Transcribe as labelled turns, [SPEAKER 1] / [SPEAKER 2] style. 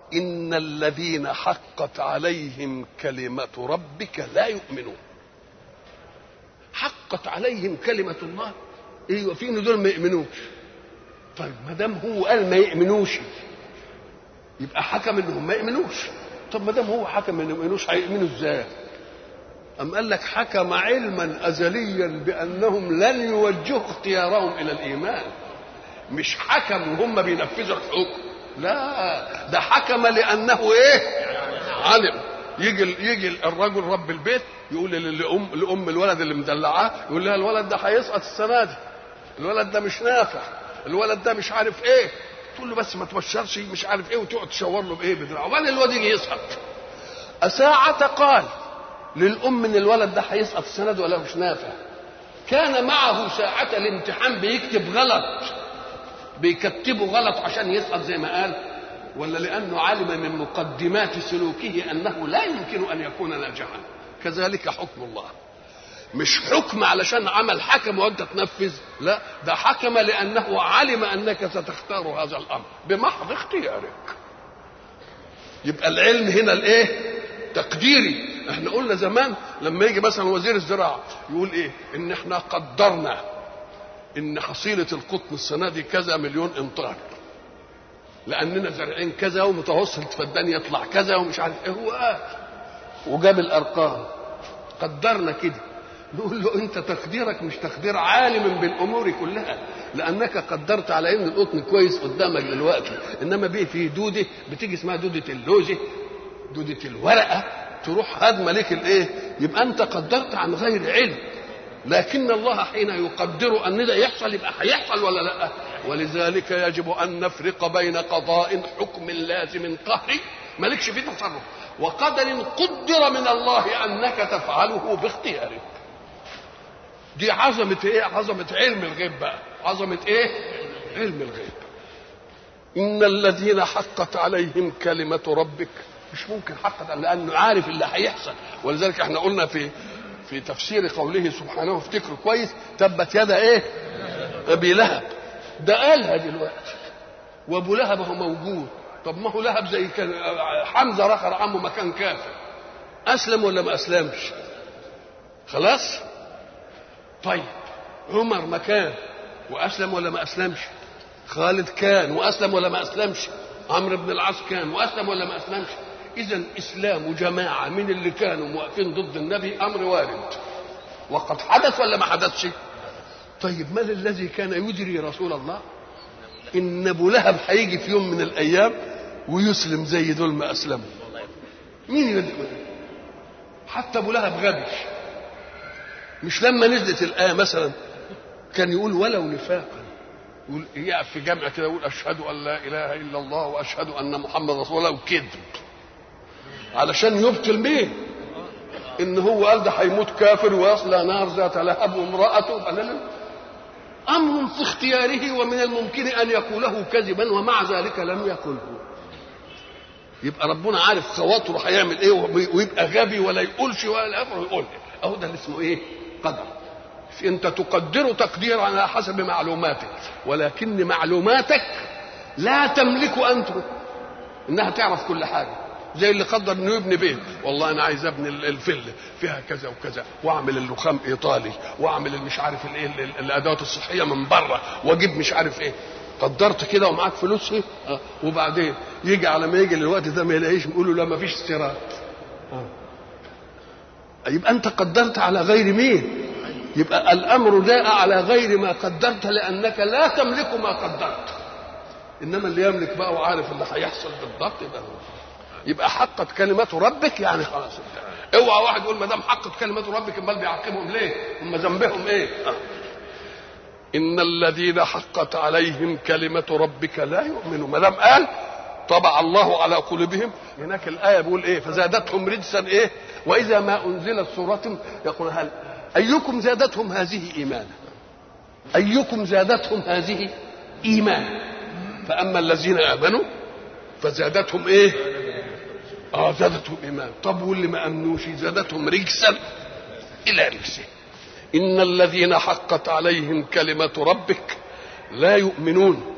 [SPEAKER 1] إن الذين حقت عليهم كلمة ربك لا يؤمنون حقت عليهم كلمة الله ايوه في ان دول ما يؤمنوش طيب ما دام هو قال ما يؤمنوش يبقى حكم انهم ما يؤمنوش طب ما دام هو حكم ما يؤمنوش هيؤمنوا ازاي؟ أم قال لك حكم علما أزليا بأنهم لن يوجهوا اختيارهم إلى الإيمان مش حكم وهم بينفذوا الحكم لا ده حكم لأنه إيه علم يجي يجي الرجل رب البيت يقول لأم لأم الولد اللي مدلعاه يقول لها الولد ده هيسقط السنة دي الولد ده مش نافع الولد ده مش عارف ايه تقول له بس ما تبشرش مش عارف ايه وتقعد تشاور له بايه بدراعه وبعدين الواد يجي يسقط أساعة قال للأم إن الولد ده هيسقط السنة دي ولا مش نافع كان معه ساعة الامتحان بيكتب غلط بيكتبه غلط عشان يسقط زي ما قال ولا لأنه علم من مقدمات سلوكه أنه لا يمكن أن يكون ناجحا كذلك حكم الله مش حكم علشان عمل حكم وانت تنفذ لا ده حكم لانه علم انك ستختار هذا الامر بمحض اختيارك يبقى العلم هنا الايه تقديري احنا قلنا زمان لما يجي مثلا وزير الزراعه يقول ايه ان احنا قدرنا ان حصيله القطن السنه دي كذا مليون امتار لاننا زارعين كذا ومتوسط فالدان يطلع كذا ومش عارف ايه هو قال وجاب الارقام قدرنا كده نقول له انت تقديرك مش تقدير عالم بالامور كلها لانك قدرت على ان القطن كويس قدامك دلوقتي انما بيه في دوده بتيجي اسمها دوده اللوزه دوده الورقه تروح هدمه لك الايه يبقى انت قدرت عن غير علم لكن الله حين يقدر ان ده يحصل يبقى هيحصل ولا لا ولذلك يجب ان نفرق بين قضاء حكم لازم قهري مالكش فيه تصرف وقدر قدر من الله انك تفعله باختيارك دي عظمة ايه؟ عظمة علم الغيب بقى، عظمة ايه؟ علم الغيب. إن الذين حقت عليهم كلمة ربك مش ممكن حقت لأنه عارف اللي هيحصل، ولذلك احنا قلنا في في تفسير قوله سبحانه افتكروا كويس تبت يد ايه؟ أبي لهب. ده قالها دلوقتي. وأبو لهب هو موجود. طب ما هو لهب زي كان حمزة رخر عمه مكان كافر. أسلم ولا ما أسلمش؟ خلاص؟ طيب عمر مكان واسلم ولا ما اسلمش خالد كان واسلم ولا ما اسلمش عمرو بن العاص كان واسلم ولا ما اسلمش اذا اسلام جماعه من اللي كانوا واقفين ضد النبي امر وارد وقد حدث ولا ما حدثش طيب من الذي كان يدري رسول الله ان ابو لهب هيجي في يوم من الايام ويسلم زي دول ما اسلموا مين يدري حتى ابو لهب غبي مش لما نزلت الآية مثلا كان يقول ولو نفاقا يقول يقف في جامع كده يقول أشهد أن لا إله إلا الله وأشهد أن محمد رسول الله وكذب علشان يبطل مين؟ إن هو قال ده هيموت كافر ويصلى نار ذات لهب وامرأته أمر في اختياره ومن الممكن أن يقوله كذبا ومع ذلك لم يقله يبقى ربنا عارف خواطره هيعمل ايه ويبقى غبي ولا يقولش ولا يقول اهو ده اللي اسمه ايه؟ قدر انت تقدر تقدير على حسب معلوماتك ولكن معلوماتك لا تملك انت انها تعرف كل حاجه زي اللي قدر انه يبني بيت والله انا عايز ابني الفيلا فيها كذا وكذا واعمل اللخام ايطالي واعمل مش عارف الايه الادوات الصحيه من بره واجيب مش عارف ايه قدرت كده ومعاك فلوس ايه آه. وبعدين يجي على ما يجي الوقت ده ما يلاقيش يقولوا لا ما فيش استيراد آه. يبقى انت قدرت على غير مين يبقى الامر جاء على غير ما قدرت لانك لا تملك ما قدرت انما اللي يملك بقى وعارف اللي هيحصل بالضبط يبقى يبقى حقت كلمات ربك يعني خلاص اوعى واحد يقول ما دام حقت كلمات ربك امال بيعاقبهم ليه؟ هم ذنبهم ايه؟ آه. ان الذين حقت عليهم كلمه ربك لا يؤمنون ما دام قال طبع الله على قلوبهم هناك الايه بيقول ايه؟ فزادتهم رجسا ايه؟ واذا ما انزلت سوره يقول هل ايكم زادتهم هذه ايمانا ايكم زادتهم هذه ايمانا فاما الذين امنوا فزادتهم ايه اه زادتهم ايمان طب واللي ما امنوش زادتهم رجسا الى رجسه ان الذين حقت عليهم كلمه ربك لا يؤمنون